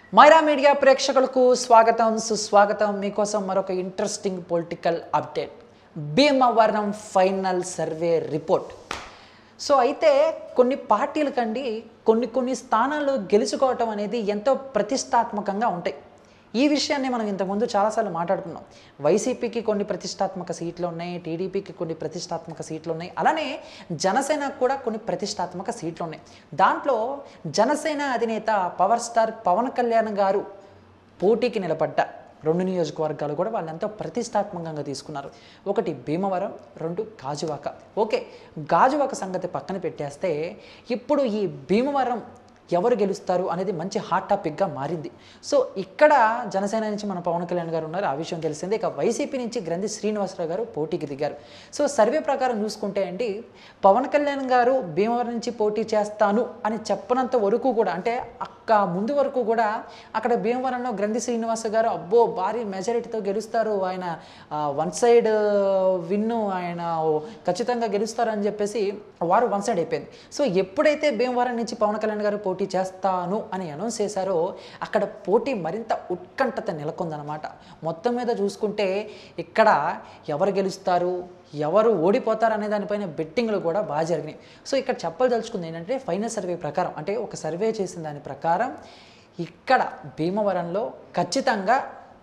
Myra media ప్రేక్షకులకు స్వాగతం సుస్వాగతం మీకోసం మరొక interesting political update Bhimavaram final survey report so అయితే కొన్ని పార్టీలకండి కొన్ని కొన్ని స్థానాల్లో గెలుచుకోవటం అనేది ఎంతో ప్రతిష్టాత్మకంగా ఉంటాయి ఈ విషయాన్ని మనం ఇంతకుముందు చాలాసార్లు మాట్లాడుకున్నాం వైసీపీకి కొన్ని ప్రతిష్టాత్మక సీట్లు ఉన్నాయి టీడీపీకి కొన్ని ప్రతిష్టాత్మక సీట్లు ఉన్నాయి అలానే జనసేనకు కూడా కొన్ని ప్రతిష్టాత్మక సీట్లు ఉన్నాయి దాంట్లో జనసేన అధినేత పవర్ స్టార్ పవన్ కళ్యాణ్ గారు పోటీకి నిలబడ్డ రెండు నియోజకవర్గాలు కూడా వాళ్ళు ఎంతో ప్రతిష్టాత్మకంగా తీసుకున్నారు ఒకటి భీమవరం రెండు గాజువాక ఓకే గాజువాక సంగతి పక్కన పెట్టేస్తే ఇప్పుడు ఈ భీమవరం ఎవరు గెలుస్తారు అనేది మంచి హాట్ టాపిక్గా మారింది సో ఇక్కడ జనసేన నుంచి మన పవన్ కళ్యాణ్ గారు ఉన్నారు ఆ విషయం తెలిసిందే ఇక వైసీపీ నుంచి గ్రంథి శ్రీనివాసరావు గారు పోటీకి దిగారు సో సర్వే ప్రకారం చూసుకుంటే అండి పవన్ కళ్యాణ్ గారు భీమవరం నుంచి పోటీ చేస్తాను అని చెప్పనంత వరకు కూడా అంటే అక్క ముందు వరకు కూడా అక్కడ భీమవరంలో గ్రంథి శ్రీనివాస గారు అబ్బో భారీ మెజారిటీతో గెలుస్తారు ఆయన వన్ సైడ్ విన్ను ఆయన ఖచ్చితంగా గెలుస్తారని చెప్పేసి వారు వన్ సైడ్ అయిపోయింది సో ఎప్పుడైతే భీమవరం నుంచి పవన్ కళ్యాణ్ గారు పోటీ చేస్తాను అని అనౌన్స్ చేశారో అక్కడ పోటీ మరింత ఉత్కంఠత నెలకొందనమాట మొత్తం మీద చూసుకుంటే ఇక్కడ ఎవరు గెలుస్తారు ఎవరు ఓడిపోతారు అనే దానిపైన బెట్టింగ్లు కూడా బాగా జరిగినాయి సో ఇక్కడ చెప్పదలుచుకుంది ఏంటంటే ఫైనల్ సర్వే ప్రకారం అంటే ఒక సర్వే చేసిన దాని ప్రకారం ఇక్కడ భీమవరంలో ఖచ్చితంగా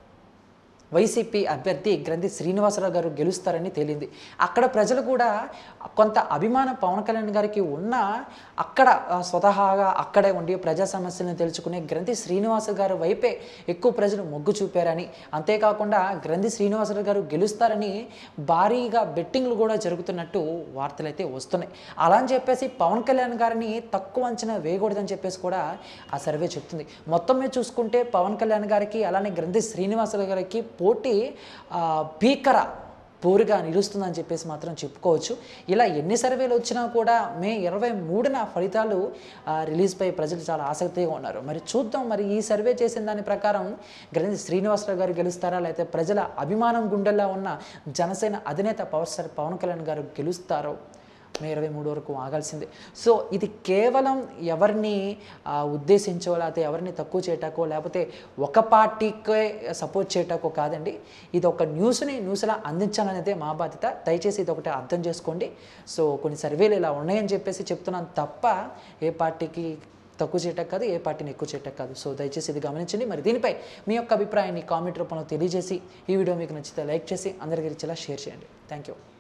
వైసీపీ అభ్యర్థి గ్రంథి శ్రీనివాసరావు గారు గెలుస్తారని తేలింది అక్కడ ప్రజలు కూడా కొంత అభిమానం పవన్ కళ్యాణ్ గారికి ఉన్న అక్కడ ఆ, స్వతహాగా అక్కడే ఉండి ప్రజా సమస్యలను తెలుసుకునే గ్రంథి శ్రీనివాస గారి వైపే ఎక్కువ ప్రజలు మొగ్గు చూపారని అంతేకాకుండా గ్రంథి శ్రీనివాసరావు గారు గెలుస్తారని భారీగా బెట్టింగ్లు కూడా జరుగుతున్నట్టు వార్తలు అయితే వస్తున్నాయి అలా అని చెప్పేసి పవన్ కళ్యాణ్ గారిని తక్కువ అంచనా వేయకూడదని చెప్పేసి కూడా ఆ సర్వే చెప్తుంది మొత్తం మీద చూసుకుంటే పవన్ కళ్యాణ్ గారికి అలానే గ్రంథి శ్రీనివాసరావు గారికి పోటీ ఆ, భీకర పోరుగా నిలుస్తుందని చెప్పేసి మాత్రం చెప్పుకోవచ్చు ఇలా ఎన్ని సర్వేలు వచ్చినా కూడా మే ఇరవై మూడున ఫలితాలు ఆ, రిలీజ్పై ప్రజలు చాలా ఆసక్తిగా ఉన్నారు మరి చూద్దాం మరి ఈ సర్వే చేసిన దాని ప్రకారం గ్రంథి శ్రీనివాసరావు గారు గెలుస్తారా లేకపోతే ప్రజల అభిమానం గుండెల్లో ఉన్న జనసేన అధినేత పవర్ స్టార్ పవన్ కళ్యాణ్ గారు గెలుస్తారో మే ఇరవై మూడు వరకు ఆగాల్సిందే సో ఇది కేవలం ఎవరిని ఆ, ఉద్దేశించో లేకపోతే ఎవరిని తక్కువ చేయటాకో లేకపోతే ఒక పార్టీకే సపోర్ట్ చేయటాకో కాదండి ఇది ఒక న్యూస్ని న్యూస్లా అందించాలనేదే మా బాధ్యత దయచేసి ఇది ఒకటి అర్థం చేసుకోండి సో కొన్ని సర్వేలు ఇలా ఉన్నాయని చెప్పేసి చెప్తున్నాను తప్ప ఏ పార్టీకి తక్కువ చేయటం కాదు ఏ పార్టీని ఎక్కువ చేయటం కాదు సో దయచేసి ఇది గమనించండి మరి దీనిపై మీ యొక్క అభిప్రాయాన్ని కామెంట్ రూపంలో తెలియజేసి ఈ వీడియో మీకు నచ్చితే లైక్ చేసి అందరికీ ఇచ్చేలా షేర్ చేయండి థ్యాంక్ యూ